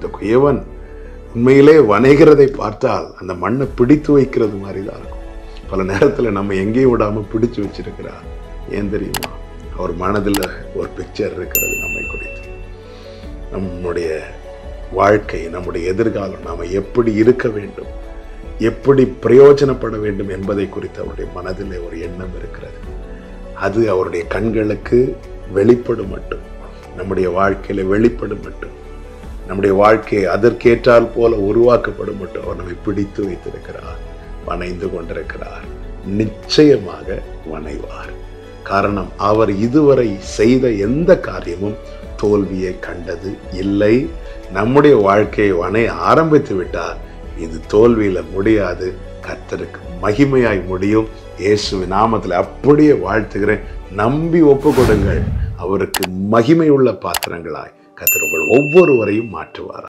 இந்த குயவன் உண்மையிலே வணைகிறதை பார்த்தால் அந்த மண்ணை பிடித்து வைக்கிறது மாதிரி தான் இருக்கும் பல நேரத்தில் நம்ம எங்கேயும் விடாமல் பிடிச்சு வச்சிருக்கிறார் ஏன் தெரியுமா அவர் மனதில் ஒரு பிக்சர் இருக்கிறது நம்மை குறித்து நம்முடைய வாழ்க்கை நம்முடைய எதிர்காலம் நாம் எப்படி இருக்க வேண்டும் எப்படி பிரயோஜனப்பட வேண்டும் என்பதை குறித்து அவருடைய மனதில் ஒரு எண்ணம் இருக்கிறது அது அவருடைய கண்களுக்கு வெளிப்படும் மட்டும் நம்முடைய வாழ்க்கையில வெளிப்படும் மட்டும் நம்முடைய வாழ்க்கையை அதற்கேற்றால் போல உருவாக்கப்படும் மட்டும் அவர் நம்மை பிடித்து வைத்திருக்கிறார் வணைந்து கொண்டிருக்கிறார் நிச்சயமாக வணைவார் காரணம் அவர் இதுவரை செய்த எந்த காரியமும் தோல்வியை கண்டது இல்லை நம்முடைய வாழ்க்கையை வணைய ஆரம்பித்து விட்டார் இது தோல்வியில முடியாது கர்த்தருக்கு மகிமையாய் முடியும் இயேசுவின் நாமத்தில் அப்படியே வாழ்த்துகிறேன் நம்பி ஒப்பு கொடுங்கள் அவருக்கு மகிமையுள்ள பாத்திரங்களாய் கர்த்தர் உங்கள் ஒவ்வொருவரையும் மாற்றுவார்